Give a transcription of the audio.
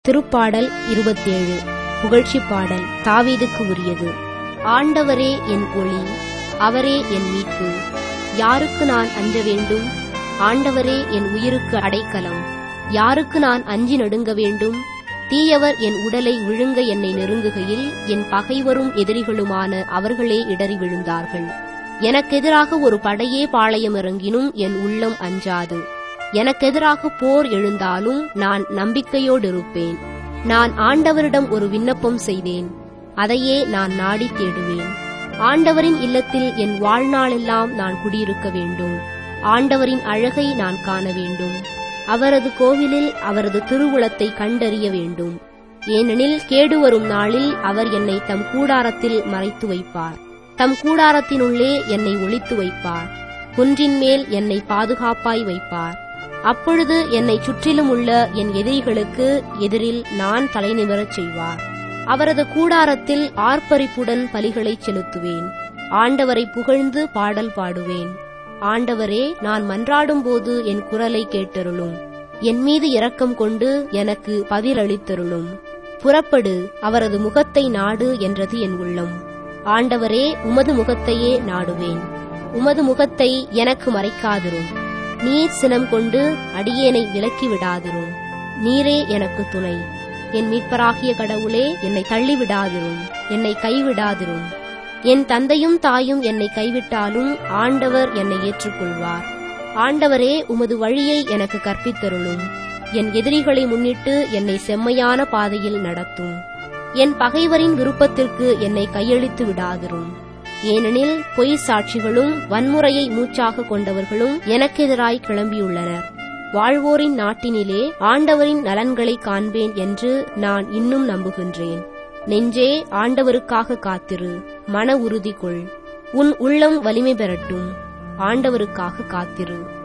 திருப்பாடல் இருபத்தேழு புகழ்ச்சிப் பாடல் தாவீதுக்கு உரியது ஆண்டவரே என் ஒளி அவரே என் மீட்பு யாருக்கு நான் அஞ்ச வேண்டும் ஆண்டவரே என் உயிருக்கு அடைக்கலம் யாருக்கு நான் அஞ்சி நடுங்க வேண்டும் தீயவர் என் உடலை விழுங்க என்னை நெருங்குகையில் என் பகைவரும் எதிரிகளுமான அவர்களே இடறி விழுந்தார்கள் எனக்கெதிராக ஒரு படையே பாளையமிறங்கினும் என் உள்ளம் அஞ்சாது எனக்கெதிராக போர் எழுந்தாலும் நான் நம்பிக்கையோடிருப்பேன் நான் ஆண்டவரிடம் ஒரு விண்ணப்பம் செய்தேன் அதையே நான் நாடி தேடுவேன் ஆண்டவரின் இல்லத்தில் என் வாழ்நாளெல்லாம் நான் குடியிருக்க வேண்டும் ஆண்டவரின் அழகை நான் காண வேண்டும் அவரது கோவிலில் அவரது திருவுளத்தை கண்டறிய வேண்டும் ஏனெனில் கேடு வரும் நாளில் அவர் என்னை தம் கூடாரத்தில் மறைத்து வைப்பார் தம் கூடாரத்தினுள்ளே என்னை ஒளித்து வைப்பார் குன்றின் மேல் என்னை பாதுகாப்பாய் வைப்பார் அப்பொழுது என்னை சுற்றிலும் உள்ள என் எதிரிகளுக்கு எதிரில் நான் தலைநிமிரச் செய்வார் அவரது கூடாரத்தில் ஆர்ப்பரிப்புடன் பலிகளைச் செலுத்துவேன் ஆண்டவரை புகழ்ந்து பாடல் பாடுவேன் ஆண்டவரே நான் மன்றாடும்போது என் குரலை கேட்டருளும் என் மீது இரக்கம் கொண்டு எனக்கு பதிலளித்தருளும் புறப்படு அவரது முகத்தை நாடு என்றது என் உள்ளம் ஆண்டவரே உமது முகத்தையே நாடுவேன் உமது முகத்தை எனக்கு மறைக்காதிரும் நீர் சினம் கொண்டு அடியேனை விலக்கி விடாதிரும் நீரே எனக்கு துணை என் மீட்பராகிய கடவுளே என்னை தள்ளிவிடாதிரும் என்னை கைவிடாதிரும் என் தந்தையும் தாயும் என்னை கைவிட்டாலும் ஆண்டவர் என்னை ஏற்றுக்கொள்வார் ஆண்டவரே உமது வழியை எனக்கு கற்பித்தருளும் என் எதிரிகளை முன்னிட்டு என்னை செம்மையான பாதையில் நடத்தும் என் பகைவரின் விருப்பத்திற்கு என்னை கையளித்து விடாதிரும் ஏனெனில் பொய் சாட்சிகளும் வன்முறையை மூச்சாக கொண்டவர்களும் எனக்கெதிராய் கிளம்பியுள்ளனர் வாழ்வோரின் நாட்டினிலே ஆண்டவரின் நலன்களை காண்பேன் என்று நான் இன்னும் நம்புகின்றேன் நெஞ்சே ஆண்டவருக்காக காத்திரு மன உறுதி கொள் உன் உள்ளம் வலிமை பெறட்டும் ஆண்டவருக்காக காத்திரு